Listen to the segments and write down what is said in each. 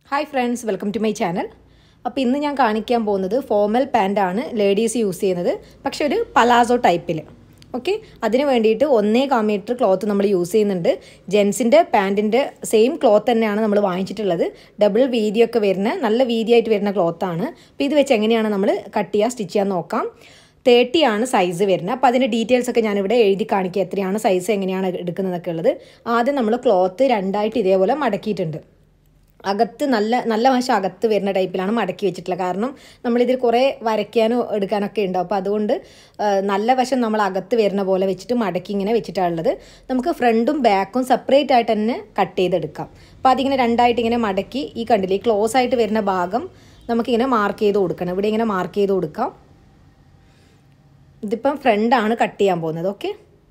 Hi friends welcome to my channel അപ്പോൾ ഇന്ന് ഞാൻ കാണിക്കാൻ പോകുന്നത് ഫോമൽ പാൻ്റാണ് ലേഡീസ് യൂസ് ചെയ്യുന്നത് പക്ഷെ ഒരു പലാസോ ടൈപ്പിൽ ഓക്കെ അതിന് വേണ്ടിയിട്ട് ഒന്നേ കാ മീറ്റർ ക്ലോത്ത് നമ്മൾ യൂസ് ചെയ്യുന്നുണ്ട് ജെൻസിൻ്റെ പാൻറ്റിൻ്റെ സെയിം ക്ലോത്ത് തന്നെയാണ് നമ്മൾ വാങ്ങിച്ചിട്ടുള്ളത് ഡബിൾ വീതിയൊക്കെ വരുന്ന നല്ല വീതിയായിട്ട് വരുന്ന ക്ലോത്താണ് അപ്പോൾ ഇത് വെച്ച് എങ്ങനെയാണ് നമ്മൾ കട്ട് ചെയ്യുക സ്റ്റിച്ച് ചെയ്യാൻ നോക്കാം തേർട്ടി ആണ് സൈസ് വരുന്നത് അപ്പോൾ അതിൻ്റെ ഡീറ്റെയിൽസ് ഒക്കെ ഞാനിവിടെ എഴുതി കാണിക്കുക എത്രയാണ് സൈസ് എങ്ങനെയാണ് എടുക്കുന്നതൊക്കെ ഉള്ളത് ആദ്യം നമ്മൾ ക്ലോത്ത് രണ്ടായിട്ട് ഇതേപോലെ മടക്കിയിട്ടുണ്ട് അകത്ത് നല്ല നല്ല വശം അകത്ത് വരുന്ന ടൈപ്പിലാണ് മടക്കി വെച്ചിട്ടുള്ളത് കാരണം നമ്മളിതിൽ കുറേ വരയ്ക്കാനോ എടുക്കാനൊക്കെ ഉണ്ട് അപ്പോൾ അതുകൊണ്ട് നല്ല വശം നമ്മൾ അകത്ത് വരുന്ന പോലെ വെച്ചിട്ട് മടക്കി ഇങ്ങനെ വെച്ചിട്ടാണുള്ളത് നമുക്ക് ഫ്രണ്ടും ബാക്കും സെപ്പറേറ്റ് ആയിട്ട് തന്നെ കട്ട് ചെയ്തെടുക്കാം അപ്പോൾ അതിങ്ങനെ രണ്ടായിട്ട് ഇങ്ങനെ മടക്കി ഈ കണ്ടില്ലേ ക്ലോസ് ആയിട്ട് വരുന്ന ഭാഗം നമുക്കിങ്ങനെ മാർക്ക് ചെയ്ത് കൊടുക്കണം ഇവിടെ ഇങ്ങനെ മാർക്ക് ചെയ്ത് കൊടുക്കാം ഇതിപ്പം ഫ്രണ്ടാണ് കട്ട് ചെയ്യാൻ പോകുന്നത് ഓക്കെ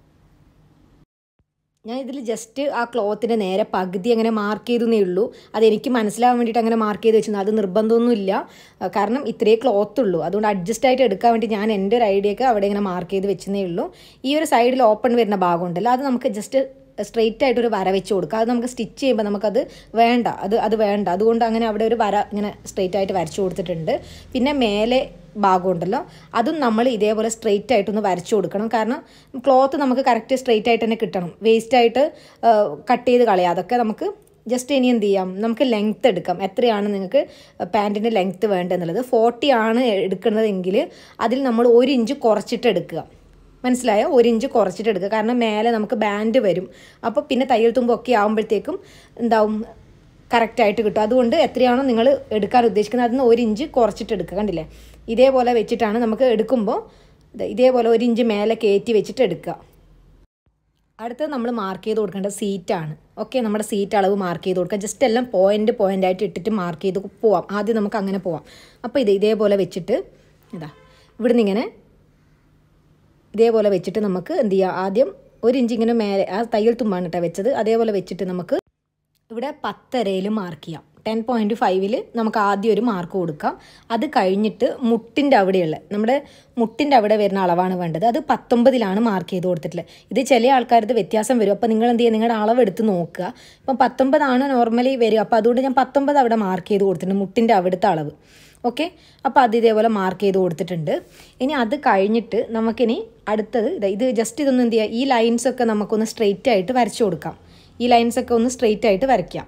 ഞാൻ ഇതിൽ ജസ്റ്റ് ആ ക്ലോത്തിൻ്റെ നേരെ പകുതി അങ്ങനെ മാർക്ക് ചെയ്തെന്നേ ഉള്ളൂ അതെനിക്ക് മനസ്സിലാവാൻ വേണ്ടിയിട്ട് അങ്ങനെ മാർക്ക് ചെയ്ത് വെച്ചു അത് നിർബന്ധമൊന്നുമില്ല കാരണം ഇത്രയേ ക്ലോത്ത് ഉള്ളൂ അതുകൊണ്ട് അഡ്ജസ്റ്റ് ആയിട്ട് എടുക്കാൻ വേണ്ടി ഞാൻ എൻ്റെ ഒരു ഐഡിയയൊക്കെ അവിടെ ഇങ്ങനെ മാർക്ക് ചെയ്ത് വെച്ചെന്നേ ഉള്ളൂ ഈ ഒരു സൈഡിൽ ഓപ്പൺ വരുന്ന ഭാഗമുണ്ടല്ലോ അത് നമുക്ക് ജസ്റ്റ് സ്ട്രെയിറ്റ് ആയിട്ട് ഒരു വര വെച്ച് കൊടുക്കുക അത് നമുക്ക് സ്റ്റിച്ച് ചെയ്യുമ്പോൾ നമുക്കത് വേണ്ട അത് അത് വേണ്ട അതുകൊണ്ട് അങ്ങനെ അവിടെ ഒരു വര ഇങ്ങനെ സ്ട്രെയിറ്റ് ആയിട്ട് വരച്ചു കൊടുത്തിട്ടുണ്ട് പിന്നെ മേലെ ഭാഗമുണ്ടല്ലോ അതും നമ്മൾ ഇതേപോലെ സ്ട്രെയിറ്റ് ആയിട്ടൊന്ന് വരച്ചു കൊടുക്കണം കാരണം ക്ലോത്ത് നമുക്ക് കറക്റ്റ് സ്ട്രെയിറ്റ് ആയിട്ട് തന്നെ കിട്ടണം വേസ്റ്റ് ആയിട്ട് കട്ട് ചെയ്ത് കളയാം അതൊക്കെ നമുക്ക് ജസ്റ്റ് ഇനി എന്ത് ചെയ്യാം നമുക്ക് ലെങ്ത്ത് എടുക്കാം എത്രയാണ് നിങ്ങൾക്ക് പാൻറ്റിൻ്റെ ലെങ്ത്ത് വേണ്ടതെന്നുള്ളത് ഫോർട്ടി ആണ് എടുക്കുന്നതെങ്കിൽ അതിൽ നമ്മൾ ഒരു ഇഞ്ച് കുറച്ചിട്ട് എടുക്കുക മനസ്സിലായോ ഒരു ഇഞ്ച് കുറച്ചിട്ട് എടുക്കുക കാരണം മേലെ നമുക്ക് ബാൻഡ് വരും അപ്പോൾ പിന്നെ തയ്യൽ തുമ്പൊക്കെ ആകുമ്പോഴത്തേക്കും എന്താവും കറക്റ്റായിട്ട് കിട്ടും അതുകൊണ്ട് എത്രയാണോ നിങ്ങൾ എടുക്കാൻ ഉദ്ദേശിക്കുന്നത് അതിന് ഒരു ഇഞ്ച് കുറച്ചിട്ട് എടുക്കുക കണ്ടില്ലേ ഇതേപോലെ വെച്ചിട്ടാണ് നമുക്ക് എടുക്കുമ്പോൾ ഇതേപോലെ ഒരു ഇഞ്ച് മേലെ കയറ്റി വെച്ചിട്ട് എടുക്കുക അടുത്തത് നമ്മൾ മാർക്ക് ചെയ്ത് കൊടുക്കേണ്ട സീറ്റാണ് ഓക്കെ നമ്മുടെ സീറ്റ് അളവ് മാർക്ക് ചെയ്ത് കൊടുക്കുക ജസ്റ്റ് എല്ലാം പോയിന്റ് പോയിന്റ് ആയിട്ട് ഇട്ടിട്ട് മാർക്ക് ചെയ്ത് പോവാം ആദ്യം നമുക്ക് അങ്ങനെ പോവാം അപ്പോൾ ഇത് ഇതേപോലെ വെച്ചിട്ട് ഇതാ ഇവിടുന്ന് ഇങ്ങനെ ഇതേപോലെ വെച്ചിട്ട് നമുക്ക് എന്ത് ചെയ്യുക ആദ്യം ഒരു ഇഞ്ച് ഇങ്ങനെ മേലെ ആ തയ്യൽ തുമ്പാണ് കേട്ടോ വെച്ചത് അതേപോലെ വെച്ചിട്ട് നമുക്ക് ഇവിടെ പത്തരയിൽ മാർക്ക് ചെയ്യാം ടെൻ പോയിൻറ്റ് ഫൈവിൽ നമുക്ക് ആദ്യം ഒരു മാർക്ക് കൊടുക്കാം അത് കഴിഞ്ഞിട്ട് മുട്ടിൻ്റെ അവിടെയുള്ള നമ്മുടെ മുട്ടിൻ്റെ അവിടെ വരുന്ന അളവാണ് വേണ്ടത് അത് പത്തൊമ്പതിലാണ് മാർക്ക് ചെയ്ത് കൊടുത്തിട്ടുള്ളത് ഇത് ചില ആൾക്കാർക്ക് വ്യത്യാസം വരും അപ്പോൾ നിങ്ങൾ എന്ത് ചെയ്യുക നിങ്ങളുടെ അളവ് എടുത്ത് നോക്കുക ഇപ്പം പത്തൊമ്പതാണ് നോർമലി വരിക അപ്പോൾ അതുകൊണ്ട് ഞാൻ പത്തൊമ്പത് അവിടെ മാർക്ക് ചെയ്ത് കൊടുത്തിട്ടുണ്ട് മുട്ടിൻ്റെ അവിടുത്തെ അളവ് ഓക്കെ അപ്പോൾ അത് ഇതേപോലെ മാർക്ക് ചെയ്ത് കൊടുത്തിട്ടുണ്ട് ഇനി അത് കഴിഞ്ഞിട്ട് നമുക്കിനി അടുത്തത് ഇത് ജസ്റ്റ് ഇതൊന്ന് എന്ത് ചെയ്യുക ഈ ലൈൻസൊക്കെ നമുക്കൊന്ന് സ്ട്രെയിറ്റ് ആയിട്ട് വരച്ചു കൊടുക്കാം ഈ ലൈൻസൊക്കെ ഒന്ന് സ്ട്രെയിറ്റ് ആയിട്ട് വരയ്ക്കാം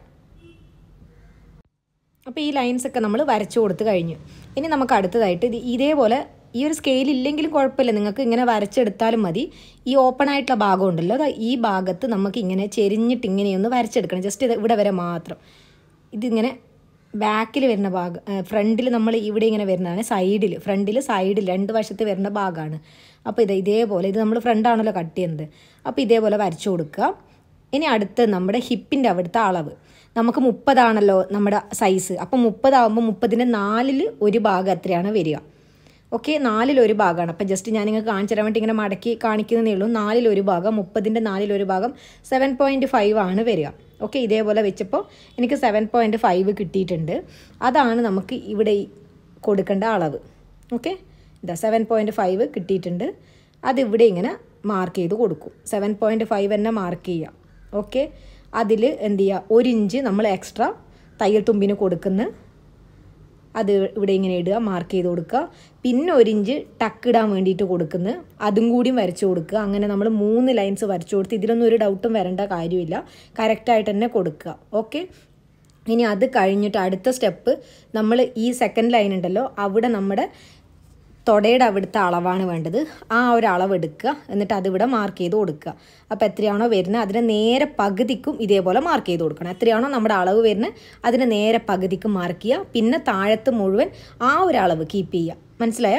അപ്പോൾ ഈ ലൈൻസൊക്കെ നമ്മൾ വരച്ചു കൊടുത്ത് കഴിഞ്ഞു ഇനി നമുക്ക് അടുത്തതായിട്ട് ഇത് ഇതേപോലെ ഈ ഒരു സ്കെയിൽ ഇല്ലെങ്കിലും കുഴപ്പമില്ല നിങ്ങൾക്ക് ഇങ്ങനെ വരച്ചെടുത്താലും മതി ഈ ഓപ്പൺ ആയിട്ടുള്ള ഭാഗം ഉണ്ടല്ലോ അത് ഈ ഭാഗത്ത് നമുക്ക് ഇങ്ങനെ ചെരിഞ്ഞിട്ട് ഇങ്ങനെയൊന്ന് വരച്ചെടുക്കണം ജസ്റ്റ് ഇത് ഇവിടെ വരെ മാത്രം ഇതിങ്ങനെ ബാക്കിൽ വരുന്ന ഭാഗം ഫ്രണ്ടിൽ നമ്മൾ ഇവിടെ ഇങ്ങനെ വരുന്നതാണ് സൈഡിൽ ഫ്രണ്ടിൽ സൈഡിൽ രണ്ട് വശത്ത് വരുന്ന ഭാഗമാണ് അപ്പോൾ ഇത് ഇതേപോലെ ഇത് നമ്മൾ ഫ്രണ്ടാണല്ലോ കട്ട് ചെയ്യുന്നത് അപ്പോൾ ഇതേപോലെ വരച്ചു കൊടുക്കുക ഇനി അടുത്ത് നമ്മുടെ ഹിപ്പിൻ്റെ അവിടുത്തെ അളവ് നമുക്ക് മുപ്പതാണല്ലോ നമ്മുടെ സൈസ് അപ്പം മുപ്പതാകുമ്പോൾ മുപ്പതിൻ്റെ നാലിൽ ഒരു ഭാഗം എത്രയാണ് വരിക ഓക്കെ നാലിലൊരു ഭാഗമാണ് അപ്പം ജസ്റ്റ് ഞാൻ നിങ്ങൾക്ക് കാണിച്ചു തരാൻ വേണ്ടി ഇങ്ങനെ മടക്കി കാണിക്കുന്നതേ ഉള്ളൂ നാലിലൊരു ഭാഗം മുപ്പതിൻ്റെ നാലിലൊരു ഭാഗം സെവൻ പോയിൻറ്റ് ഫൈവ് ആണ് വരിക ഓക്കെ ഇതേപോലെ വെച്ചപ്പോൾ എനിക്ക് സെവൻ പോയിൻറ്റ് ഫൈവ് കിട്ടിയിട്ടുണ്ട് അതാണ് നമുക്ക് ഇവിടെ കൊടുക്കേണ്ട അളവ് ഓക്കെ ഇതാ സെവൻ പോയിൻറ്റ് ഫൈവ് കിട്ടിയിട്ടുണ്ട് അതിവിടെ ഇങ്ങനെ മാർക്ക് ചെയ്ത് കൊടുക്കും സെവൻ പോയിൻറ്റ് ഫൈവ് തന്നെ മാർക്ക് ചെയ്യുക ഓക്കെ അതിൽ എന്ത് ചെയ്യുക ഒരു ഇഞ്ച് നമ്മൾ എക്സ്ട്രാ തയ്യൽ തുമ്പിന് കൊടുക്കുന്ന അത് ഇവിടെ ഇങ്ങനെ ഇടുക മാർക്ക് ചെയ്ത് കൊടുക്കുക പിന്നെ ഒരു ഇഞ്ച് ടക്കിടാൻ വേണ്ടിയിട്ട് കൊടുക്കുന്നു അതും കൂടിയും വരച്ചു കൊടുക്കുക അങ്ങനെ നമ്മൾ മൂന്ന് ലൈൻസ് വരച്ചു കൊടുത്ത് ഇതിലൊന്നും ഒരു ഡൗട്ടും വരേണ്ട കാര്യമില്ല കറക്റ്റായിട്ട് തന്നെ കൊടുക്കുക ഓക്കെ ഇനി അത് കഴിഞ്ഞിട്ട് അടുത്ത സ്റ്റെപ്പ് നമ്മൾ ഈ സെക്കൻഡ് ലൈൻ ഉണ്ടല്ലോ അവിടെ നമ്മുടെ തൊടയുടെ അവിടുത്തെ അളവാണ് വേണ്ടത് ആ ഒരു അളവ് എടുക്കുക എന്നിട്ട് അതിവിടെ മാർക്ക് ചെയ്ത് കൊടുക്കുക അപ്പോൾ എത്രയാണോ വരുന്നത് അതിന് നേരെ പകുതിക്കും ഇതേപോലെ മാർക്ക് ചെയ്ത് കൊടുക്കണം എത്രയാണോ നമ്മുടെ അളവ് വരുന്നത് അതിന് നേരെ പകുതിക്കും മാർക്ക് ചെയ്യുക പിന്നെ താഴത്ത് മുഴുവൻ ആ ഒരു അളവ് കീപ്പ് ചെയ്യുക മനസ്സിലായോ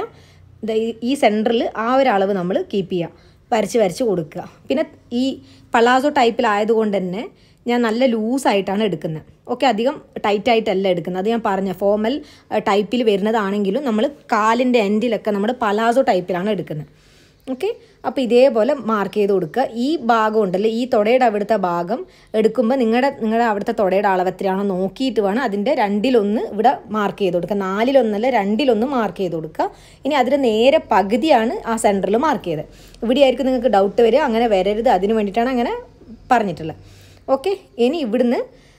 ഈ സെൻറ്ററിൽ ആ ഒരു അളവ് നമ്മൾ കീപ്പ് ചെയ്യുക വരച്ച് വരച്ച് കൊടുക്കുക പിന്നെ ഈ പലാസോ ടൈപ്പിലായതുകൊണ്ട് തന്നെ ഞാൻ നല്ല ലൂസായിട്ടാണ് എടുക്കുന്നത് ഓക്കെ അധികം ടൈറ്റ് ആയിട്ടല്ല എടുക്കുന്നത് അത് ഞാൻ പറഞ്ഞ ഫോമൽ ടൈപ്പിൽ വരുന്നതാണെങ്കിലും നമ്മൾ കാലിൻ്റെ എൻഡിലൊക്കെ നമ്മൾ പലാസോ ടൈപ്പിലാണ് എടുക്കുന്നത് ഓക്കെ അപ്പോൾ ഇതേപോലെ മാർക്ക് ചെയ്ത് കൊടുക്കുക ഈ ഭാഗം ഉണ്ടല്ലോ ഈ തുടയുടെ അവിടുത്തെ ഭാഗം എടുക്കുമ്പോൾ നിങ്ങളുടെ നിങ്ങളുടെ അവിടുത്തെ തുടയുടെ അളവ് എത്രയാണോ നോക്കിയിട്ട് വേണം അതിൻ്റെ രണ്ടിലൊന്ന് ഇവിടെ മാർക്ക് ചെയ്ത് കൊടുക്കുക നാലിലൊന്നല്ല രണ്ടിലൊന്ന് മാർക്ക് ചെയ്ത് കൊടുക്കുക ഇനി അതിന് നേരെ പകുതിയാണ് ആ സെൻറ്ററിൽ മാർക്ക് ചെയ്തത് ഇവിടെ ആയിരിക്കും നിങ്ങൾക്ക് ഡൗട്ട് വരിക അങ്ങനെ വരരുത് അതിന് വേണ്ടിയിട്ടാണ് അങ്ങനെ പറഞ്ഞിട്ടുള്ളത് ഓക്കെ ഇനി ഇവിടുന്ന്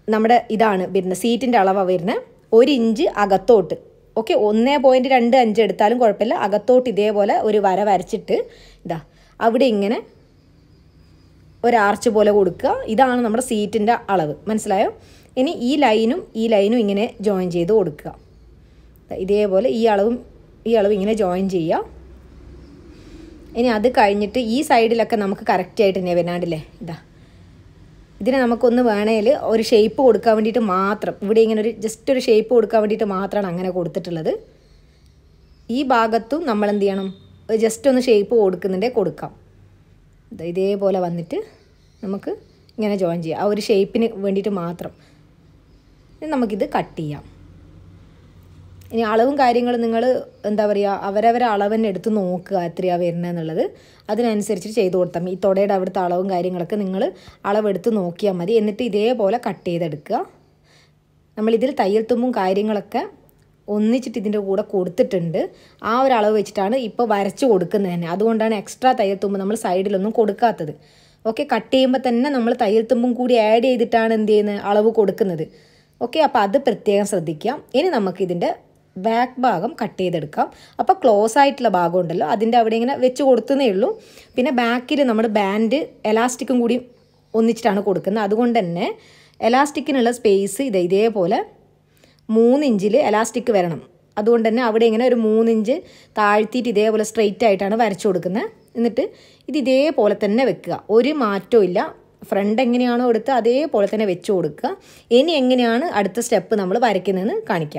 നമ്മുടെ ഇതാണ് വരുന്നത് സീറ്റിൻ്റെ അളവാണ് വരുന്നത് ഒരു ഇഞ്ച് അകത്തോട്ട് ഓക്കെ ഒന്നേ പോയിൻറ്റ് രണ്ട് അഞ്ച് എടുത്താലും കുഴപ്പമില്ല അകത്തോട്ട് ഇതേപോലെ ഒരു വര വരച്ചിട്ട് ഇതാ അവിടെ ഇങ്ങനെ ഒരു ആർച്ച് പോലെ കൊടുക്കുക ഇതാണ് നമ്മുടെ സീറ്റിൻ്റെ അളവ് മനസ്സിലായോ ഇനി ഈ ലൈനും ഈ ലൈനും ഇങ്ങനെ ജോയിൻ ചെയ്ത് കൊടുക്കുക ഇതേപോലെ ഈ അളവും ഈ അളവ് ഇങ്ങനെ ജോയിൻ ചെയ്യുക ഇനി അത് കഴിഞ്ഞിട്ട് ഈ സൈഡിലൊക്കെ നമുക്ക് കറക്റ്റ് ആയിട്ട് തന്നെ വരാണ്ടില്ലേ ഇതാ ഇതിനെ നമുക്കൊന്ന് വേണേൽ ഒരു ഷേപ്പ് കൊടുക്കാൻ വേണ്ടിയിട്ട് മാത്രം ഇവിടെ ഇങ്ങനെ ഒരു ജസ്റ്റ് ഒരു ഷേപ്പ് കൊടുക്കാൻ വേണ്ടിയിട്ട് മാത്രമാണ് അങ്ങനെ കൊടുത്തിട്ടുള്ളത് ഈ ഭാഗത്തും നമ്മൾ എന്ത് ചെയ്യണം ജസ്റ്റ് ഒന്ന് ഷേപ്പ് കൊടുക്കുന്നുണ്ടേ കൊടുക്കാം ഇതേപോലെ വന്നിട്ട് നമുക്ക് ഇങ്ങനെ ജോയിൻ ചെയ്യാം ആ ഒരു ഷേപ്പിന് വേണ്ടിയിട്ട് മാത്രം ഇനി നമുക്കിത് കട്ട് ചെയ്യാം ഇനി അളവും കാര്യങ്ങളും നിങ്ങൾ എന്താ പറയുക അവരവരെ അളവ് തന്നെ എടുത്ത് നോക്കുക എത്രയാണ് വരുന്നത് എന്നുള്ളത് അതിനനുസരിച്ച് ചെയ്ത് കൊടുത്താൽ മതി ഈ തുടയുടെ അവിടുത്തെ അളവും കാര്യങ്ങളൊക്കെ നിങ്ങൾ അളവെടുത്ത് നോക്കിയാൽ മതി എന്നിട്ട് ഇതേപോലെ കട്ട് ചെയ്തെടുക്കുക നമ്മളിതിൽ തയ്യൽ തുമ്പും കാര്യങ്ങളൊക്കെ ഒന്നിച്ചിട്ട് ഇതിൻ്റെ കൂടെ കൊടുത്തിട്ടുണ്ട് ആ ഒരു അളവ് വെച്ചിട്ടാണ് ഇപ്പോൾ വരച്ച് കൊടുക്കുന്നത് തന്നെ അതുകൊണ്ടാണ് എക്സ്ട്രാ തയ്യൽ തുമ്പ് നമ്മൾ സൈഡിലൊന്നും കൊടുക്കാത്തത് ഓക്കെ കട്ട് ചെയ്യുമ്പോൾ തന്നെ നമ്മൾ തയ്യൽ തുമ്പും കൂടി ആഡ് ചെയ്തിട്ടാണ് എന്ത് ചെയ്യുന്നത് അളവ് കൊടുക്കുന്നത് ഓക്കെ അപ്പോൾ അത് പ്രത്യേകം ശ്രദ്ധിക്കാം ഇനി നമുക്കിതിൻ്റെ ബാക്ക് ഭാഗം കട്ട് ചെയ്തെടുക്കാം അപ്പോൾ ക്ലോസ് ആയിട്ടുള്ള ഭാഗം ഉണ്ടല്ലോ അതിൻ്റെ അവിടെ ഇങ്ങനെ വെച്ച് കൊടുത്തതേ ഉള്ളൂ പിന്നെ ബാക്കിൽ നമ്മൾ ബാൻഡ് എലാസ്റ്റിക്കും കൂടി ഒന്നിച്ചിട്ടാണ് കൊടുക്കുന്നത് അതുകൊണ്ട് തന്നെ എലാസ്റ്റിക്കിനുള്ള സ്പേസ് ഇത് ഇതേപോലെ മൂന്ന് ഇഞ്ചിൽ എലാസ്റ്റിക് വരണം അതുകൊണ്ട് തന്നെ അവിടെ ഇങ്ങനെ ഒരു മൂന്നിഞ്ച് താഴ്ത്തിയിട്ട് ഇതേപോലെ സ്ട്രെയിറ്റ് ആയിട്ടാണ് വരച്ചു കൊടുക്കുന്നത് എന്നിട്ട് ഇത് ഇതേപോലെ തന്നെ വെക്കുക ഒരു മാറ്റവും ഇല്ല ഫ്രണ്ട് എങ്ങനെയാണോ എടുത്ത് അതേപോലെ തന്നെ വെച്ച് കൊടുക്കുക ഇനി എങ്ങനെയാണ് അടുത്ത സ്റ്റെപ്പ് നമ്മൾ വരയ്ക്കുന്നതെന്ന് കാണിക്കാം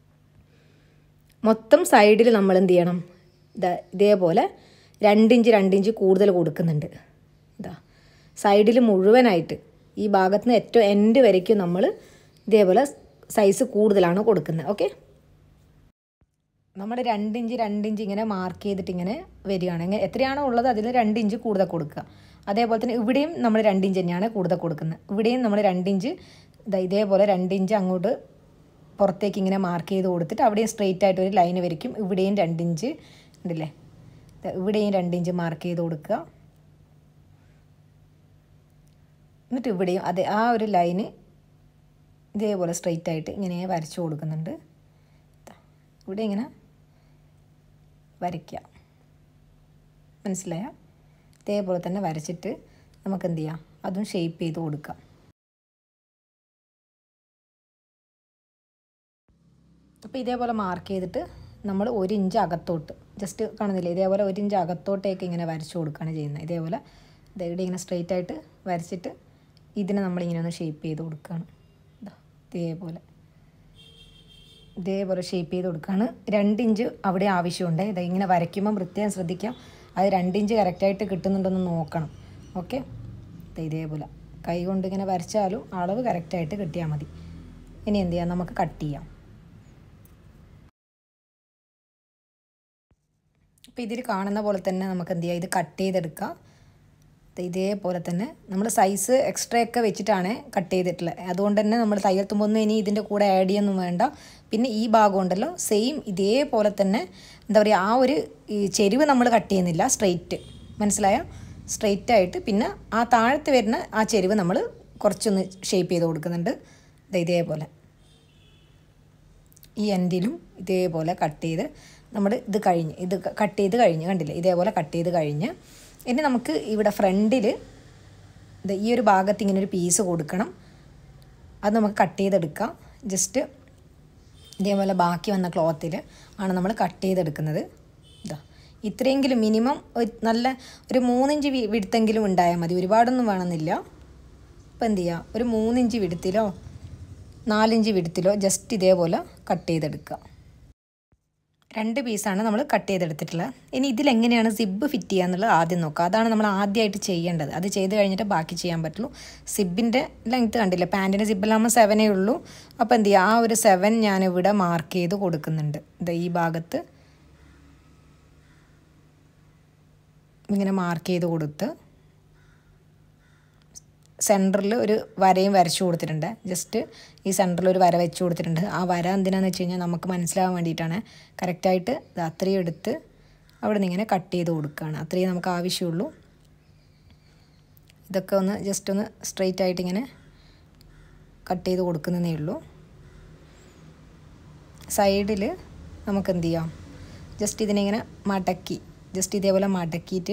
മൊത്തം സൈഡിൽ നമ്മൾ എന്ത് ചെയ്യണം ഇതാ ഇതേപോലെ രണ്ടിഞ്ച് രണ്ടിഞ്ച് കൂടുതൽ കൊടുക്കുന്നുണ്ട് ഇതാ സൈഡിൽ മുഴുവനായിട്ട് ഈ ഭാഗത്ത് നിന്ന് ഏറ്റവും എൻഡ് വരയ്ക്കും നമ്മൾ ഇതേപോലെ സൈസ് കൂടുതലാണ് കൊടുക്കുന്നത് ഓക്കെ നമ്മൾ രണ്ടിഞ്ച് രണ്ടിഞ്ച് ഇങ്ങനെ മാർക്ക് ചെയ്തിട്ട് ഇങ്ങനെ വരികയാണ് ഇങ്ങനെ എത്രയാണോ ഉള്ളത് അതിൽ രണ്ടിഞ്ച് കൂടുതൽ കൊടുക്കുക അതേപോലെ തന്നെ ഇവിടെയും നമ്മൾ രണ്ടിഞ്ച് തന്നെയാണ് കൂടുതൽ കൊടുക്കുന്നത് ഇവിടെയും നമ്മൾ രണ്ടിഞ്ച് ഇതാ ഇതേപോലെ രണ്ടിഞ്ച് അങ്ങോട്ട് പുറത്തേക്ക് ഇങ്ങനെ മാർക്ക് ചെയ്ത് കൊടുത്തിട്ട് അവിടെയും സ്ട്രെയിറ്റ് ആയിട്ട് ഒരു ലൈൻ വരയ്ക്കും ഇവിടെയും രണ്ടിഞ്ച് ഉണ്ടല്ലേ ഇവിടെയും രണ്ടിഞ്ച് മാർക്ക് ചെയ്ത് കൊടുക്കുക എന്നിട്ട് ഇവിടെയും അതെ ആ ഒരു ലൈന് ഇതേപോലെ സ്ട്രെയിറ്റ് ആയിട്ട് ഇങ്ങനെ വരച്ചു കൊടുക്കുന്നുണ്ട് ഇവിടെ ഇങ്ങനെ വരയ്ക്കുക മനസ്സിലായ ഇതേപോലെ തന്നെ വരച്ചിട്ട് നമുക്ക് എന്ത് ചെയ്യാം അതും ഷേപ്പ് ചെയ്ത് കൊടുക്കാം അപ്പോൾ ഇതേപോലെ മാർക്ക് ചെയ്തിട്ട് നമ്മൾ ഒരു ഇഞ്ച് അകത്തോട്ട് ജസ്റ്റ് കാണുന്നില്ലേ ഇതേപോലെ ഒരു ഇഞ്ച് അകത്തോട്ടേക്ക് ഇങ്ങനെ വരച്ചു കൊടുക്കുകയാണ് ചെയ്യുന്നത് ഇതേപോലെ ഇവിടെ ഇങ്ങനെ സ്ട്രെയിറ്റ് ആയിട്ട് വരച്ചിട്ട് ഇതിനെ നമ്മളിങ്ങനെ ഒന്ന് ഷേപ്പ് ചെയ്ത് കൊടുക്കുകയാണ് ഇതേപോലെ ഇതേപോലെ ഷേപ്പ് ചെയ്ത് കൊടുക്കുകയാണ് രണ്ട് ഇഞ്ച് അവിടെ ആവശ്യമുണ്ട് ഇത് ഇങ്ങനെ വരയ്ക്കുമ്പം പ്രത്യേകം ശ്രദ്ധിക്കാം അത് രണ്ട് ഇഞ്ച് കറക്റ്റായിട്ട് കിട്ടുന്നുണ്ടെന്ന് നോക്കണം ഓക്കെ ഇതേപോലെ കൈ കൊണ്ട് ഇങ്ങനെ വരച്ചാലും അളവ് കറക്റ്റായിട്ട് കിട്ടിയാൽ മതി ഇനി എന്ത് ചെയ്യാം നമുക്ക് കട്ട് ചെയ്യാം അപ്പോൾ ഇതിൽ കാണുന്ന പോലെ തന്നെ നമുക്ക് എന്ത് ചെയ്യാം ഇത് കട്ട് ചെയ്തെടുക്കാം ഇതേപോലെ തന്നെ നമ്മൾ സൈസ് എക്സ്ട്രാ ഒക്കെ വെച്ചിട്ടാണ് കട്ട് ചെയ്തിട്ടുള്ളത് അതുകൊണ്ട് തന്നെ നമ്മൾ തയ്യൽ തുമ്പൊന്നും ഇനി ഇതിൻ്റെ കൂടെ ആഡ് ചെയ്യൊന്നും വേണ്ട പിന്നെ ഈ ഭാഗം ഉണ്ടല്ലോ സെയിം ഇതേപോലെ തന്നെ എന്താ പറയുക ആ ഒരു ഈ ചെരുവ് നമ്മൾ കട്ട് ചെയ്യുന്നില്ല സ്ട്രെയിറ്റ് മനസ്സിലായോ സ്ട്രെയിറ്റ് ആയിട്ട് പിന്നെ ആ താഴത്ത് വരുന്ന ആ ചെരുവ് നമ്മൾ കുറച്ചൊന്ന് ഷേപ്പ് ചെയ്ത് കൊടുക്കുന്നുണ്ട് ഇതേപോലെ ഈ എൻഡിലും ഇതേപോലെ കട്ട് ചെയ്ത് നമ്മൾ ഇത് കഴിഞ്ഞ് ഇത് കട്ട് ചെയ്ത് കഴിഞ്ഞ് കണ്ടില്ലേ ഇതേപോലെ കട്ട് ചെയ്ത് കഴിഞ്ഞ് ഇനി നമുക്ക് ഇവിടെ ഫ്രണ്ടിൽ ഇത് ഈ ഒരു ഭാഗത്ത് ഇങ്ങനെ ഒരു പീസ് കൊടുക്കണം അത് നമുക്ക് കട്ട് ചെയ്തെടുക്കാം ജസ്റ്റ് ഇതേപോലെ ബാക്കി വന്ന ക്ലോത്തിൽ ആണ് നമ്മൾ കട്ട് ചെയ്തെടുക്കുന്നത് ഇതാ ഇത്രയെങ്കിലും മിനിമം നല്ല ഒരു മൂന്നിഞ്ച് വിടുത്തെങ്കിലും ഉണ്ടായാൽ മതി ഒരുപാടൊന്നും വേണമെന്നില്ല അപ്പോൾ എന്ത് ചെയ്യുക ഒരു മൂന്നിഞ്ച് വിടുത്തിലോ നാലിഞ്ച് വിടുത്തിലോ ജസ്റ്റ് ഇതേപോലെ കട്ട് ചെയ്തെടുക്കുക രണ്ട് പീസാണ് നമ്മൾ കട്ട് ചെയ്തെടുത്തിട്ടുള്ളത് ഇനി ഇതിലെങ്ങനെയാണ് സിബ് ഫിറ്റ് ചെയ്യുക എന്നുള്ളത് ആദ്യം നോക്കുക അതാണ് നമ്മൾ ആദ്യമായിട്ട് ചെയ്യേണ്ടത് അത് ചെയ്ത് കഴിഞ്ഞിട്ട് ബാക്കി ചെയ്യാൻ പറ്റുള്ളൂ സിബിൻ്റെ ലെങ്ത്ത് കണ്ടില്ല പാൻറ്റിൻ്റെ സിബിലാകുമ്പോൾ സെവനേ ഉള്ളൂ അപ്പോൾ എന്ത് ചെയ്യുക ആ ഒരു സെവൻ ഞാനിവിടെ മാർക്ക് ചെയ്ത് കൊടുക്കുന്നുണ്ട് ഇത് ഈ ഭാഗത്ത് ഇങ്ങനെ മാർക്ക് ചെയ്ത് കൊടുത്ത് സെൻറ്ററിൽ ഒരു വരയും വരച്ചു കൊടുത്തിട്ടുണ്ട് ജസ്റ്റ് ഈ സെൻറ്ററിൽ ഒരു വര വെച്ച് കൊടുത്തിട്ടുണ്ട് ആ വര എന്തിനാന്ന് വെച്ച് കഴിഞ്ഞാൽ നമുക്ക് മനസ്സിലാവാൻ വേണ്ടിയിട്ടാണ് കറക്റ്റായിട്ട് ഇത് അത്രയും എടുത്ത് അവിടെ നിന്ന് ഇങ്ങനെ കട്ട് ചെയ്ത് കൊടുക്കുകയാണ് അത്രയും നമുക്ക് ആവശ്യമുള്ളൂ ഇതൊക്കെ ഒന്ന് ജസ്റ്റ് ഒന്ന് സ്ട്രെയിറ്റ് ആയിട്ട് ഇങ്ങനെ കട്ട് ചെയ്ത് കൊടുക്കുന്നതേ ഉള്ളൂ സൈഡിൽ നമുക്ക് എന്ത് ചെയ്യാം ജസ്റ്റ് ഇതിനെ ഇങ്ങനെ മടക്കി ജസ്റ്റ് ഇതേപോലെ മടക്കിയിട്ട്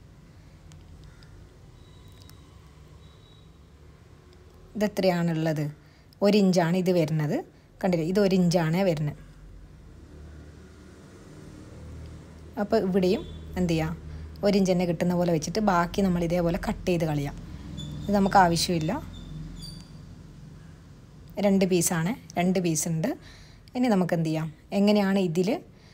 ഇതെത്രയാണുള്ളത് ഒരു ഇഞ്ചാണ് ഇത് വരുന്നത് കണ്ടില്ലേ ഇത് ഒരു ഇഞ്ചാണ് വരുന്നത് അപ്പോൾ ഇവിടെയും എന്ത് ചെയ്യാം ഒരു ഇഞ്ച് തന്നെ കിട്ടുന്ന പോലെ വെച്ചിട്ട് ബാക്കി നമ്മൾ ഇതേപോലെ കട്ട് ചെയ്ത് കളയാം ഇത് നമുക്ക് ആവശ്യമില്ല രണ്ട് പീസാണ് രണ്ട് പീസ് ഉണ്ട് ഇനി നമുക്ക് എന്ത് ചെയ്യാം എങ്ങനെയാണ് ഇതിൽ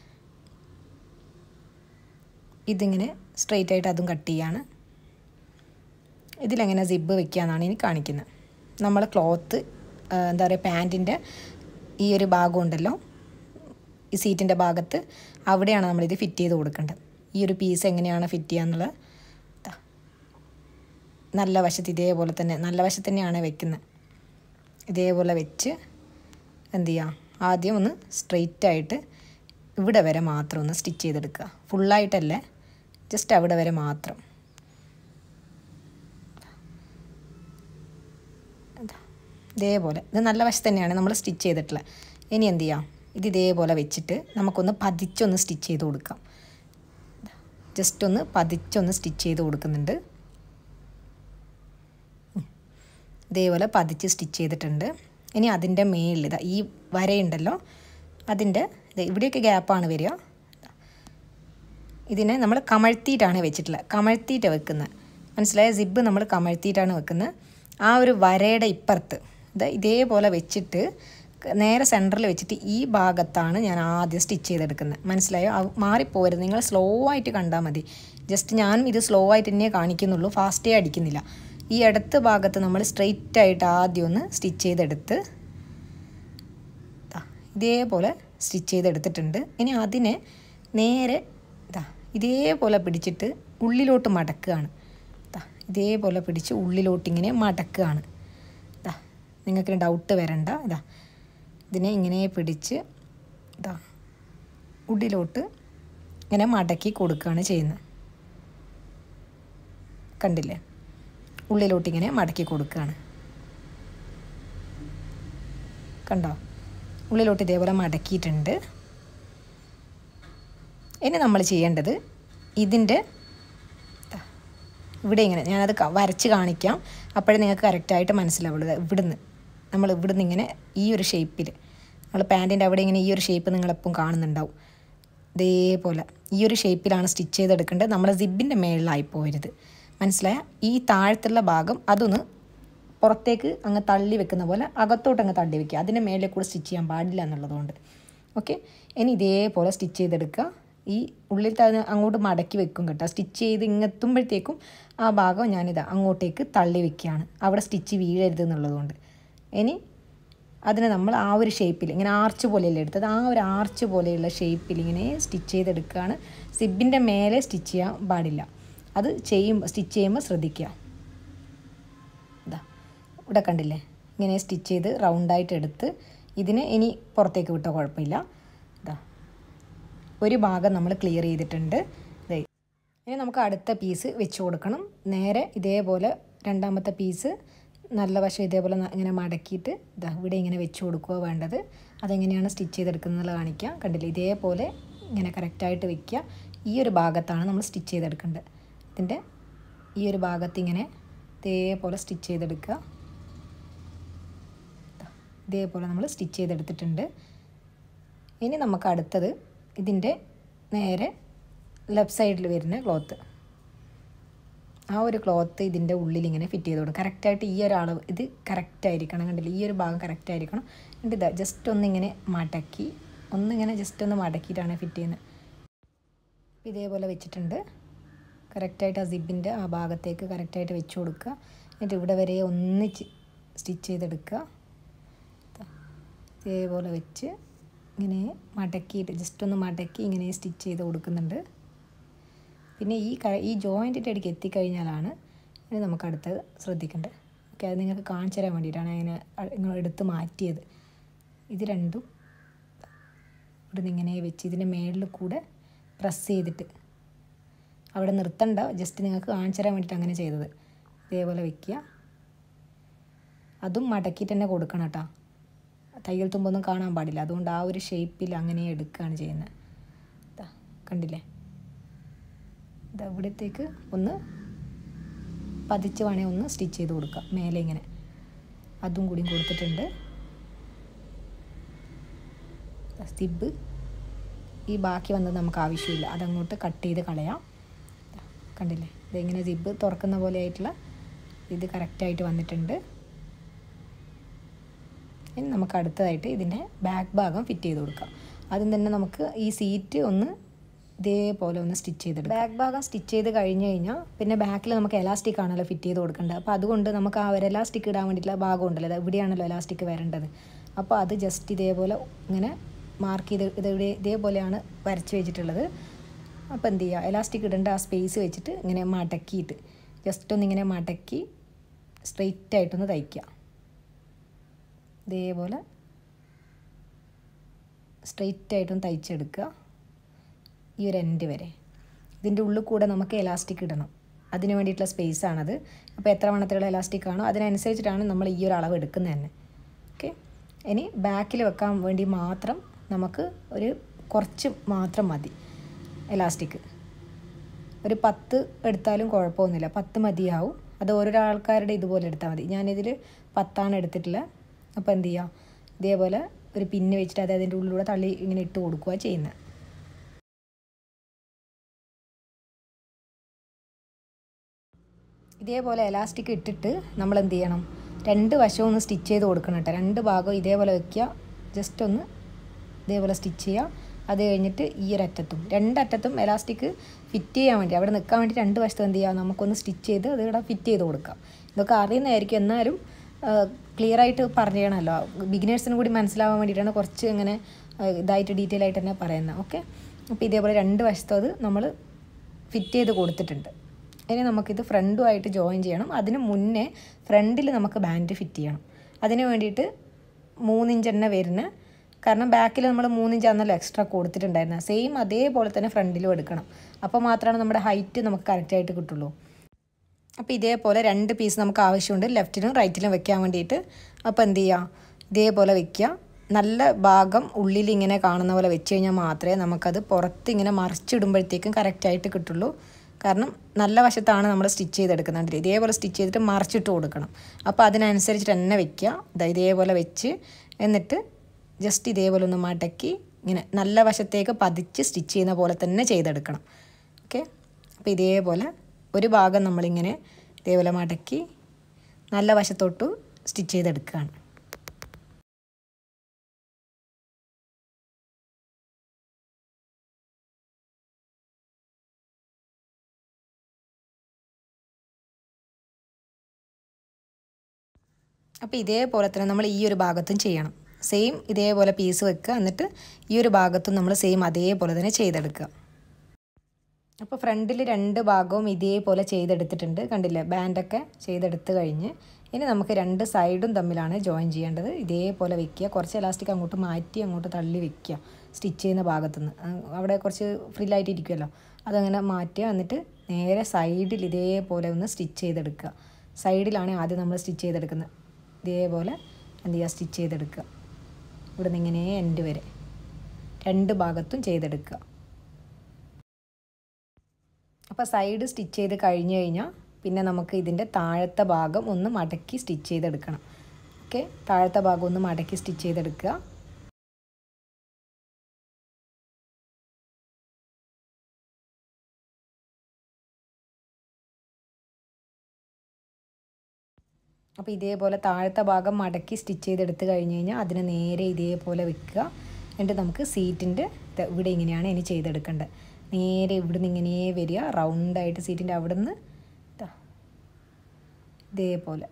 ഇതിങ്ങനെ സ്ട്രെയിറ്റ് ആയിട്ട് അതും കട്ട് ചെയ്യാണ് ഇതിലെങ്ങനെ സിബ് വെക്കുകയെന്നാണ് ഇനി കാണിക്കുന്നത് നമ്മൾ ക്ലോത്ത് എന്താ പറയുക പാൻറ്റിൻ്റെ ഈ ഒരു ഭാഗം ഉണ്ടല്ലോ ഈ സീറ്റിൻ്റെ ഭാഗത്ത് അവിടെയാണ് നമ്മളിത് ഫിറ്റ് ചെയ്ത് കൊടുക്കേണ്ടത് ഈ ഒരു പീസ് എങ്ങനെയാണ് ഫിറ്റ് ചെയ്യാന്നുള്ളത് ദാ. നല്ല വശത്ത് ഇതേപോലെ തന്നെ നല്ല വശത്ത് തന്നെയാണ് വെക്കുന്നത് ഇതേപോലെ വെച്ച് എന്ത് ചെയ്യുക ആദ്യം ഒന്ന് സ്ട്രെയിറ്റ് ആയിട്ട് ഇവിടെ വരെ മാത്രം ഒന്ന് സ്റ്റിച്ച് ചെയ്തെടുക്കുക ഫുള്ളായിട്ടല്ലേ ജസ്റ്റ് അവിടെ വരെ മാത്രം ഇതാ. ഇതേപോലെ ഇത് നല്ല വശത്ത് തന്നെയാണ് നമ്മൾ സ്റ്റിച്ച് ചെയ്തിട്ടുള്ളത് ഇനി എന്ത് ചെയ്യാം ഇത് ഇതേപോലെ വെച്ചിട്ട് നമുക്കൊന്ന് പതിച്ചൊന്ന് സ്റ്റിച്ച് ചെയ്ത് കൊടുക്കാം ജസ്റ്റ് ഒന്ന് പതിച്ചൊന്ന് സ്റ്റിച്ച് ചെയ്ത് കൊടുക്കുന്നുണ്ട് ഇതേപോലെ പതിച്ച് സ്റ്റിച്ച് ചെയ്തിട്ടുണ്ട് ഇനി അതിൻ്റെ മേളിൽ ഇതാ ഈ വരയുണ്ടല്ലോ അതിൻ്റെ ഇത് ഇവിടെയൊക്കെ ഗ്യാപ്പാണ് വരിക ഇതിനെ നമ്മൾ കമഴ്ത്തിയിട്ടാണ് വെച്ചിട്ടുള്ളത് കമഴ്ത്തിയിട്ട് വെക്കുന്നത് മനസ്സിലായ സിബ് നമ്മൾ കമഴ്ത്തിയിട്ടാണ് വെക്കുന്നത് ആ ഒരു വരയുടെ ഇപ്പുറത്ത് ഇത് ഇതേപോലെ വെച്ചിട്ട് നേരെ സെൻറ്ററിൽ വെച്ചിട്ട് ഈ ഭാഗത്താണ് ഞാൻ ആദ്യം സ്റ്റിച്ച് ചെയ്തെടുക്കുന്നത് മനസ്സിലായോ അത് മാറിപ്പോരുത് നിങ്ങൾ സ്ലോ ആയിട്ട് കണ്ടാൽ മതി ജസ്റ്റ് ഞാൻ ഇത് സ്ലോ ആയിട്ട് തന്നെ കാണിക്കുന്നുള്ളൂ ഫാസ്റ്റേ അടിക്കുന്നില്ല ഈ അടുത്ത ഭാഗത്ത് നമ്മൾ സ്ട്രെയിറ്റ് ആയിട്ട് ആദ്യം ഒന്ന് സ്റ്റിച്ച് ചെയ്തെടുത്ത് ദാ ഇതേപോലെ സ്റ്റിച്ച് ചെയ്തെടുത്തിട്ടുണ്ട് ഇനി അതിനെ നേരെ ഇതാ ഇതേപോലെ പിടിച്ചിട്ട് ഉള്ളിലോട്ട് മടക്കുകയാണ് ദാ ഇതേപോലെ പിടിച്ച് ഉള്ളിലോട്ട് ഇങ്ങനെ മടക്കുകയാണ് ഇതാ നിങ്ങൾക്ക് ഡൗട്ട് വരണ്ട ഇതാ ഇതിനെ ഇങ്ങനെ പിടിച്ച് ഇതാ ഉള്ളിലോട്ട് ഇങ്ങനെ മടക്കി കൊടുക്കുകയാണ് ചെയ്യുന്നത് കണ്ടില്ലേ ഉള്ളിലോട്ട് ഇങ്ങനെ മടക്കി കൊടുക്കുകയാണ് കണ്ടോ ഉള്ളിലോട്ട് ഇതേപോലെ മടക്കിയിട്ടുണ്ട് ഇനി നമ്മൾ ചെയ്യേണ്ടത് ഇതിൻ്റെ ദാ, ഇവിടെ ഇങ്ങനെ ഞാനത് ക- വരച്ച് കാണിക്കാം അപ്പോഴേ നിങ്ങൾക്ക് കറക്റ്റായിട്ട് മനസ്സിലാവുള്ളൂ ദാ ഇവിടുന്ന് നമ്മൾ ഇവിടുന്ന് ഇങ്ങനെ ഈ ഒരു ഷേപ്പിൽ നമ്മൾ പാൻറ്റിൻ്റെ അവിടെ ഇങ്ങനെ ഈ ഒരു ഷേപ്പ് നിങ്ങളെപ്പം കാണുന്നുണ്ടാവും ഇതേപോലെ ഈ ഒരു ഷേപ്പിലാണ് സ്റ്റിച്ച് ചെയ്തെടുക്കേണ്ടത് നമ്മുടെ സിബിൻ്റെ മേളിലായി പോരുത് മനസ്സിലായ ഈ താഴത്തുള്ള ഭാഗം അതൊന്ന് പുറത്തേക്ക് അങ്ങ് തള്ളി വെക്കുന്ന പോലെ അകത്തോട്ട് അങ്ങ് തള്ളി വെക്കുക അതിൻ്റെ മേലെ കൂടെ സ്റ്റിച്ച് ചെയ്യാൻ പാടില്ല എന്നുള്ളതുകൊണ്ട് ഓക്കെ ഇനി ഇതേപോലെ സ്റ്റിച്ച് ചെയ്തെടുക്കുക ഈ ഉള്ളിൽ തന്നെ അങ്ങോട്ട് മടക്കി വെക്കും കേട്ടോ സ്റ്റിച്ച് ചെയ്ത് ഇങ്ങെത്തുമ്പോഴത്തേക്കും ആ ഭാഗം ഞാനിതാ അങ്ങോട്ടേക്ക് തള്ളി വെക്കുകയാണ് അവിടെ സ്റ്റിച്ച് വീഴരുത് എന്നുള്ളതുകൊണ്ട് ഇനി അതിനെ നമ്മൾ ആ ഒരു ഷേപ്പിൽ ഇങ്ങനെ ആർച്ച് പോലെയല്ലേ എടുത്തത് ആ ഒരു ആർച്ച് പോലെയുള്ള ഷേപ്പിൽ ഇങ്ങനെ സ്റ്റിച്ച് ചെയ്തെടുക്കുകയാണ് സിബിൻ്റെ മേലെ സ്റ്റിച്ച് ചെയ്യാൻ പാടില്ല അത് ചെയ്യുമ്പോൾ സ്റ്റിച്ച് ചെയ്യുമ്പോൾ ശ്രദ്ധിക്കുക ഇതാ ഇവിടെ കണ്ടില്ലേ ഇങ്ങനെ സ്റ്റിച്ച് ചെയ്ത് റൗണ്ടായിട്ട് എടുത്ത് ഇതിനെ ഇനി പുറത്തേക്ക് വിട്ടോ കുഴപ്പമില്ല ഇതാ ഒരു ഭാഗം നമ്മൾ ക്ലിയർ ചെയ്തിട്ടുണ്ട് ദേ ഇനി നമുക്ക് അടുത്ത പീസ് വെച്ച് കൊടുക്കണം നേരെ ഇതേപോലെ രണ്ടാമത്തെ പീസ് നല്ല വശം ഇതേപോലെ ന- ഇങ്ങനെ മടക്കിയിട്ട് ഇതാ ഇവിടെ ഇങ്ങനെ വെച്ച് കൊടുക്കുക വേണ്ടത് അതെങ്ങനെയാണ് സ്റ്റിച്ച് ചെയ്തെടുക്കുന്നത് കാണിക്കാം കണ്ടില്ലേ ഇതേപോലെ ഇങ്ങനെ കറക്റ്റായിട്ട് വെക്കുക ഈ ഒരു ഭാഗത്താണ് നമ്മൾ സ്റ്റിച്ച് ചെയ്തെടുക്കേണ്ടത് ഇതിൻ്റെ ഈ ഒരു ഭാഗത്ത് ഇങ്ങനെ ഇതേപോലെ സ്റ്റിച്ച് ചെയ്തെടുക്കുക ദാ, ഇതേപോലെ നമ്മൾ സ്റ്റിച്ച് ചെയ്തെടുത്തിട്ടുണ്ട് ഇനി നമുക്ക് അടുത്തത് ഇതിൻ്റെ നേരെ ലെഫ്റ്റ് സൈഡിൽ വരുന്ന ക്ലോത്ത് ആ ഒരു ക്ലോത്ത് ഇതിൻ്റെ ഉള്ളിൽ ഇങ്ങനെ ഫിറ്റ് ചെയ്ത് കൊടുക്കും കറക്റ്റായിട്ട് ഈ ഒരു അളവ് ഇത് കറക്റ്റ് ആയിരിക്കണം കണ്ടില്ല ഈ ഒരു ഭാഗം കറക്റ്റ് ആയിരിക്കണം എന്നിട്ട് ഇതാ ജസ്റ്റ് ഒന്നിങ്ങനെ മടക്കി ഒന്നിങ്ങനെ ജസ്റ്റ് ഒന്ന് മടക്കിയിട്ടാണ് ഫിറ്റ് ചെയ്യുന്നത് അപ്പോൾ ഇതേപോലെ വെച്ചിട്ടുണ്ട് കറക്റ്റായിട്ട് ആ സിബിൻ്റെ ആ ഭാഗത്തേക്ക് കറക്റ്റായിട്ട് വെച്ച് കൊടുക്കുക എന്നിട്ട് ഇവിടെ വരെ ഒന്നിച്ച് സ്റ്റിച്ച് ചെയ്തെടുക്കുക ദാ, ഇതേപോലെ വെച്ച് ഇങ്ങനെ മടക്കിയിട്ട് ജസ്റ്റ് ഒന്ന് മടക്കി ഇങ്ങനെ സ്റ്റിച്ച് ചെയ്ത് കൊടുക്കുന്നുണ്ട് പിന്നെ ഈ ക ഈ ജോയിൻറ്റിൻ്റെ ഇടയ്ക്ക് എത്തിക്കഴിഞ്ഞാലാണ് ഇനി നമുക്ക് അടുത്തത് ശ്രദ്ധിക്കേണ്ടത് ഓക്കെ അത് നിങ്ങൾക്ക് കാണിച്ചു തരാൻ വേണ്ടിയിട്ടാണ് അങ്ങനെ നിങ്ങൾ എടുത്ത് മാറ്റിയത് ഇത് രണ്ടും ഇവിടുന്ന് ഇങ്ങനെ വെച്ച് ഇതിൻ്റെ മേളിൽ കൂടെ പ്രസ് ചെയ്തിട്ട് അവിടെ നിർത്തണ്ട ജസ്റ്റ് നിങ്ങൾക്ക് കാണിച്ചു തരാൻ വേണ്ടിയിട്ട് അങ്ങനെ ചെയ്തത് ഇതേപോലെ വെക്കുക അതും മടക്കിയിട്ട് തന്നെ കൊടുക്കണം കേട്ടോ തയ്യൽ തുമ്പൊന്നും കാണാൻ പാടില്ല അതുകൊണ്ട് ആ ഒരു ഷേപ്പിൽ അങ്ങനെ എടുക്കുകയാണ് ചെയ്യുന്നത് ഇതാ കണ്ടില്ലേ ഇതാ ഇവിടത്തേക്ക് ഒന്ന് പതിച്ച് വേണേൽ ഒന്ന് സ്റ്റിച്ച് ചെയ്ത് കൊടുക്കാം മേലെ ഇങ്ങനെ അതും കൂടി കൊടുത്തിട്ടുണ്ട് സിബ് ഈ ബാക്കി വന്നത് നമുക്ക് ആവശ്യമില്ല അതങ്ങോട്ട് കട്ട് ചെയ്ത് കളയാം കണ്ടില്ലേ ഇതിങ്ങനെ സിബ് തുറക്കുന്ന പോലെ ആയിട്ടുള്ള ഇത് കറക്റ്റായിട്ട് വന്നിട്ടുണ്ട് ഇനി നമുക്ക് അടുത്തതായിട്ട് ഇതിൻ്റെ ബാക്ക് ഭാഗം ഫിറ്റ് ചെയ്ത് കൊടുക്കാം ആദ്യം തന്നെ നമുക്ക് ഈ സീറ്റ് ഒന്ന് ഇതേപോലെ ഒന്ന് സ്റ്റിച്ച് ചെയ്തിട്ട് ബാക്ക് ഭാഗം സ്റ്റിച്ച് ചെയ്ത് കഴിഞ്ഞ് കഴിഞ്ഞാൽ പിന്നെ ബാക്കിൽ നമുക്ക് എലാസ്റ്റിക് ആണല്ലോ ഫിറ്റ് ചെയ്ത് കൊടുക്കേണ്ടത് അപ്പോൾ അതുകൊണ്ട് നമുക്ക് ആ ഒരു എലാസ്റ്റിക് ഇടാൻ വേണ്ടിയിട്ടുള്ള ഭാഗം ഉണ്ടല്ലോ ഇത് ഇവിടെയാണല്ലോ എലാസ്റ്റിക് വരേണ്ടത് അപ്പോൾ അത് ജസ്റ്റ് ഇതേപോലെ ഇങ്ങനെ മാർക്ക് ചെയ്ത് ഇത് ഇവിടെ ഇതേപോലെയാണ് വരച്ച് വെച്ചിട്ടുള്ളത് അപ്പോൾ എന്ത് ചെയ്യുക എലാസ്റ്റിക് ഇടേണ്ട ആ സ്പേസ് വെച്ചിട്ട് ഇങ്ങനെ മടക്കിയിട്ട് ജസ്റ്റ് ഒന്ന് ഇങ്ങനെ മടക്കി സ്ട്രെയിറ്റ് ആയിട്ടൊന്ന് തയ്ക്കുക ഇതേപോലെ സ്ട്രെയിറ്റ് ആയിട്ടൊന്ന് തയ്ച്ചെടുക്കുക ഈ ഒരു എൻഡ് വരെ ഇതിൻ്റെ ഉള്ളിൽ കൂടെ നമുക്ക് എലാസ്റ്റിക് ഇടണം അതിന് വേണ്ടിയിട്ടുള്ള സ്പേസ് ആണത് അപ്പോൾ എത്ര വണ്ണത്തിലുള്ള എലാസ്റ്റിക് ആണോ അതിനനുസരിച്ചിട്ടാണ് നമ്മൾ ഈ ഒരു അളവ് എടുക്കുന്നത് തന്നെ ഓക്കെ ഇനി ബാക്കിൽ വെക്കാൻ വേണ്ടി മാത്രം നമുക്ക് ഒരു കുറച്ച് മാത്രം മതി എലാസ്റ്റിക് ഒരു പത്ത് എടുത്താലും കുഴപ്പമൊന്നുമില്ല പത്ത് മതിയാവും അത് ഓരോരോ ആൾക്കാരുടെ ഇതുപോലെ എടുത്താൽ മതി ഞാനിതിൽ പത്താണ് എടുത്തിട്ടുള്ളത് അപ്പോൾ എന്ത് ചെയ്യുക ഇതേപോലെ ഒരു പിന്ന് വെച്ചിട്ട് അത് അതിൻ്റെ ഉള്ളിലൂടെ തള്ളി ഇങ്ങനെ ഇട്ട് കൊടുക്കുക ചെയ്യുന്നത് ഇതേപോലെ എലാസ്റ്റിക് ഇട്ടിട്ട് നമ്മൾ എന്ത് ചെയ്യണം രണ്ട് വശവും ഒന്ന് സ്റ്റിച്ച് ചെയ്ത് കൊടുക്കണം കേട്ടോ രണ്ട് ഭാഗവും ഇതേപോലെ വെക്കുക ജസ്റ്റ് ഒന്ന് ഇതേപോലെ സ്റ്റിച്ച് ചെയ്യുക അത് കഴിഞ്ഞിട്ട് ഈ ഒരറ്റത്തും രണ്ടറ്റത്തും എലാസ്റ്റിക് ഫിറ്റ് ചെയ്യാൻ വേണ്ടി അവിടെ നിൽക്കാൻ വേണ്ടി രണ്ട് വശത്തും എന്ത് ചെയ്യുക നമുക്കൊന്ന് സ്റ്റിച്ച് ചെയ്ത് അത് ഇവിടെ ഫിറ്റ് ചെയ്ത് കൊടുക്കാം ഇതൊക്കെ അറിയുന്നതായിരിക്കും എന്നാലും ക്ലിയർ ആയിട്ട് പറഞ്ഞു തരണമല്ലോ ബിഗിനേഴ്സിനും കൂടി മനസ്സിലാവാൻ വേണ്ടിയിട്ടാണ് കുറച്ച് ഇങ്ങനെ ഇതായിട്ട് ഡീറ്റെയിൽ ആയിട്ട് തന്നെ പറയുന്നത് ഓക്കെ അപ്പോൾ ഇതേപോലെ രണ്ട് വശത്തും അത് നമ്മൾ ഫിറ്റ് ചെയ്ത് കൊടുത്തിട്ടുണ്ട് ഇനി നമുക്കിത് ഫ്രണ്ടുമായിട്ട് ജോയിൻ ചെയ്യണം അതിന് മുന്നേ ഫ്രണ്ടിൽ നമുക്ക് ബാൻഡ് ഫിറ്റ് ചെയ്യണം അതിന് വേണ്ടിയിട്ട് മൂന്നിഞ്ച് തന്നെ വരുന്ന കാരണം ബാക്കിൽ നമ്മൾ മൂന്നിഞ്ച് ആണല്ലോ എക്സ്ട്രാ കൊടുത്തിട്ടുണ്ടായിരുന്നത് സെയിം അതേപോലെ തന്നെ ഫ്രണ്ടിലും എടുക്കണം അപ്പോൾ മാത്രമാണ് നമ്മുടെ ഹൈറ്റ് നമുക്ക് കറക്റ്റായിട്ട് കിട്ടുള്ളൂ അപ്പോൾ ഇതേപോലെ രണ്ട് പീസ് നമുക്ക് ആവശ്യമുണ്ട് ലെഫ്റ്റിലും റൈറ്റിലും വെക്കാൻ വേണ്ടിയിട്ട് അപ്പോൾ എന്ത് ചെയ്യുക ഇതേപോലെ വെക്കുക നല്ല ഭാഗം ഉള്ളിൽ ഇങ്ങനെ കാണുന്ന പോലെ വെച്ച് കഴിഞ്ഞാൽ മാത്രമേ നമുക്കത് പുറത്ത് ഇങ്ങനെ മറിച്ചിടുമ്പോഴത്തേക്കും കറക്റ്റായിട്ട് കിട്ടുള്ളൂ കാരണം നല്ല വശത്താണ് നമ്മൾ സ്റ്റിച്ച് ചെയ്തെടുക്കുന്നുണ്ട് ഇതേപോലെ സ്റ്റിച്ച് ചെയ്തിട്ട് മറിച്ചിട്ട് കൊടുക്കണം അപ്പോൾ അതിനനുസരിച്ചിട്ട് തന്നെ വെക്കുക ഇതാ ഇതേപോലെ വെച്ച് എന്നിട്ട് ജസ്റ്റ് ഇതേപോലെ ഒന്ന് മടക്കി ഇങ്ങനെ നല്ല വശത്തേക്ക് പതിച്ച് സ്റ്റിച്ച് ചെയ്യുന്ന പോലെ തന്നെ ചെയ്തെടുക്കണം ഓക്കെ അപ്പോൾ ഇതേപോലെ ഒരു ഭാഗം നമ്മളിങ്ങനെ ഇതേപോലെ മടക്കി നല്ല വശത്തോട്ട് സ്റ്റിച്ച് ചെയ്തെടുക്കുകയാണ് അപ്പോൾ ഇതേപോലെ തന്നെ നമ്മൾ ഈ ഒരു ഭാഗത്തും ചെയ്യണം സെയിം ഇതേപോലെ പീസ് വെക്കുക എന്നിട്ട് ഈ ഒരു ഭാഗത്തും നമ്മൾ സെയിം അതേപോലെ തന്നെ ചെയ്തെടുക്കുക അപ്പോൾ ഫ്രണ്ടിൽ രണ്ട് ഭാഗവും ഇതേപോലെ ചെയ്തെടുത്തിട്ടുണ്ട് കണ്ടില്ലേ ബാൻഡൊക്കെ ചെയ്തെടുത്ത് കഴിഞ്ഞ് ഇനി നമുക്ക് രണ്ട് സൈഡും തമ്മിലാണ് ജോയിൻ ചെയ്യേണ്ടത് ഇതേപോലെ വെക്കുക കുറച്ച് എലാസ്റ്റിക് അങ്ങോട്ട് മാറ്റി അങ്ങോട്ട് തള്ളി വെക്കുക സ്റ്റിച്ച് ചെയ്യുന്ന ഭാഗത്തുനിന്ന് അവിടെ കുറച്ച് ഫ്രില്ലായിട്ട് ഇരിക്കുമല്ലോ അതങ്ങനെ മാറ്റുക എന്നിട്ട് നേരെ സൈഡിൽ ഇതേപോലെ ഒന്ന് സ്റ്റിച്ച് ചെയ്തെടുക്കുക സൈഡിലാണ് ആദ്യം നമ്മൾ സ്റ്റിച്ച് ചെയ്തെടുക്കുന്നത് ഇതേപോലെ എന്ത് ചെയ്യുക സ്റ്റിച്ച് ചെയ്തെടുക്കുക ഇവിടെ നിന്ന് ഇങ്ങനെ എൻഡ് വരെ രണ്ട് ഭാഗത്തും ചെയ്തെടുക്കുക അപ്പോൾ സൈഡ് സ്റ്റിച്ച് ചെയ്ത് കഴിഞ്ഞ് കഴിഞ്ഞാൽ പിന്നെ നമുക്ക് ഇതിൻ്റെ താഴത്തെ ഭാഗം ഒന്ന് മടക്കി സ്റ്റിച്ച് ചെയ്തെടുക്കണം ഓക്കെ താഴത്തെ ഭാഗം ഒന്ന് മടക്കി സ്റ്റിച്ച് ചെയ്തെടുക്കുക അപ്പോൾ ഇതേപോലെ താഴത്തെ ഭാഗം മടക്കി സ്റ്റിച്ച് ചെയ്തെടുത്ത് കഴിഞ്ഞ് കഴിഞ്ഞാൽ അതിനെ നേരെ ഇതേപോലെ വെക്കുക എന്നിട്ട് നമുക്ക് സീറ്റിൻ്റെ ഇവിടെ ഇങ്ങനെയാണ് ഇനി ചെയ്തെടുക്കേണ്ടത് നേരെ ഇവിടെ നിന്ന് ഇങ്ങനെ വരിക റൗണ്ടായിട്ട് സീറ്റിൻ്റെ അവിടെ നിന്ന് ഇതേപോലെ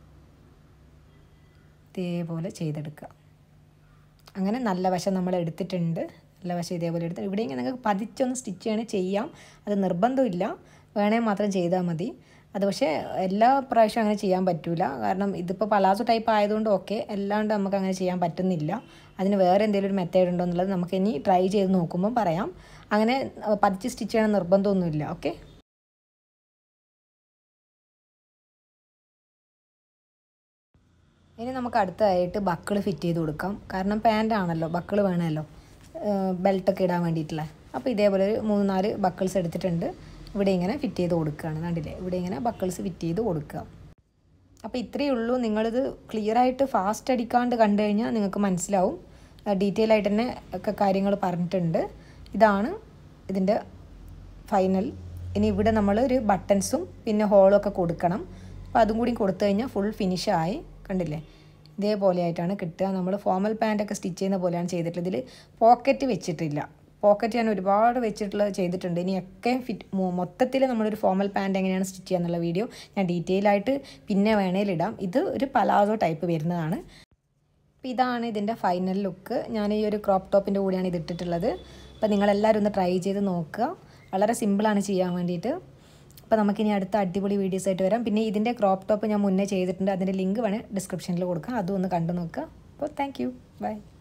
ഇതേപോലെ ചെയ്തെടുക്കുക അങ്ങനെ നല്ല വശം നമ്മൾ എടുത്തിട്ടുണ്ട് നല്ല വശം ഇതേപോലെ എടുത്ത് ഇവിടെ ഇങ്ങനെ നിങ്ങൾക്ക് പതിച്ചൊന്ന് സ്റ്റിച്ച് ചെയ്യണേ ചെയ്യാം അത് നിർബന്ധമില്ല വേണേൽ മാത്രം ചെയ്താൽ മതി അത് പക്ഷേ എല്ലാ പ്രാവശ്യം അങ്ങനെ ചെയ്യാൻ പറ്റില്ല കാരണം ഇതിപ്പോൾ പലാസോ ടൈപ്പ് ആയതുകൊണ്ട് ഓക്കെ അല്ലാണ്ട് നമുക്ക് അങ്ങനെ ചെയ്യാൻ പറ്റുന്നില്ല അതിന് വേറെ എന്തെങ്കിലും ഒരു മെത്തേഡ് ഉണ്ടോ എന്നുള്ളത് നമുക്ക് ഇനി ട്രൈ ചെയ്ത് നോക്കുമ്പോൾ പറയാം അങ്ങനെ പതിച്ച് സ്റ്റിച്ച് ചെയ്യണം നിർബന്ധമൊന്നുമില്ല ഓക്കെ ഇനി നമുക്ക് അടുത്തതായിട്ട് ബക്കിൾ ഫിറ്റ് ചെയ്ത് കൊടുക്കാം കാരണം പാൻ്റ് ആണല്ലോ ബക്കിൾ വേണമല്ലോ ബെൽറ്റൊക്കെ ഇടാൻ വേണ്ടിയിട്ടുള്ള അപ്പോൾ ഇതേപോലെ ഒരു മൂന്ന് നാല് ബക്കിൾസ് എടുത്തിട്ടുണ്ട് ഇവിടെ ഇങ്ങനെ ഫിറ്റ് ചെയ്ത് കൊടുക്കുകയാണ് കണ്ടില്ലേ ഇവിടെ ഇങ്ങനെ ബക്കിൾസ് ഫിറ്റ് ചെയ്ത് കൊടുക്കുക അപ്പോൾ ഇത്രയേ ഉള്ളൂ നിങ്ങളിത് ക്ലിയർ ആയിട്ട് ഫാസ്റ്റ് അടിക്കാണ്ട് കണ്ടു കഴിഞ്ഞാൽ നിങ്ങൾക്ക് മനസ്സിലാവും ഡീറ്റെയിൽ ആയിട്ട് തന്നെ ഒക്കെ കാര്യങ്ങൾ പറഞ്ഞിട്ടുണ്ട് ഇതാണ് ഇതിൻ്റെ ഫൈനൽ ഇനി ഇവിടെ നമ്മൾ ഒരു ബട്ടൺസും പിന്നെ ഹോളും ഒക്കെ കൊടുക്കണം അപ്പോൾ അതും കൂടി കൊടുത്തു കഴിഞ്ഞാൽ ഫുൾ ഫിനിഷായി കണ്ടില്ലേ ഇതേപോലെ ആയിട്ടാണ് കിട്ടുക നമ്മൾ ഫോമൽ പാൻറ്റൊക്കെ സ്റ്റിച്ച് ചെയ്യുന്ന പോലെയാണ് ചെയ്തിട്ടുള്ളത് ഇതിൽ പോക്കറ്റ് വെച്ചിട്ടില്ല പോക്കറ്റ് ഞാൻ ഒരുപാട് വെച്ചിട്ടുള്ള ചെയ്തിട്ടുണ്ട് ഇനിയൊക്കെ ഫിറ്റ് മൊത്തത്തിൽ നമ്മളൊരു ഫോമൽ പാൻറ്റ് എങ്ങനെയാണ് സ്റ്റിച്ച് ചെയ്യുക എന്നുള്ള വീഡിയോ ഞാൻ ഡീറ്റെയിൽ ആയിട്ട് പിന്നെ വേണേൽ ഇടാം ഇത് ഒരു പലാസോ ടൈപ്പ് വരുന്നതാണ് അപ്പോൾ ഇതാണ് ഇതിൻ്റെ ഫൈനൽ ലുക്ക് ഞാൻ ഈ ഒരു ക്രോപ്പ് ടോപ്പിൻ്റെ കൂടെയാണ് ഇത് ഇട്ടിട്ടുള്ളത് അപ്പോൾ നിങ്ങളെല്ലാവരും ഒന്ന് ട്രൈ ചെയ്ത് നോക്കുക വളരെ സിമ്പിളാണ് ചെയ്യാൻ വേണ്ടിയിട്ട് അപ്പോൾ നമുക്കിനി അടുത്ത അടിപൊളി വീഡിയോസ് ആയിട്ട് വരാം പിന്നെ ഇതിൻ്റെ ക്രോപ്പ് ടോപ്പ് ഞാൻ മുന്നേ ചെയ്തിട്ടുണ്ട് അതിൻ്റെ ലിങ്ക് വേണേൽ ഡിസ്ക്രിപ്ഷനിൽ കൊടുക്കാം അതും ഒന്ന് കണ്ടു നോക്കുക അപ്പോൾ താങ്ക് യു ബൈ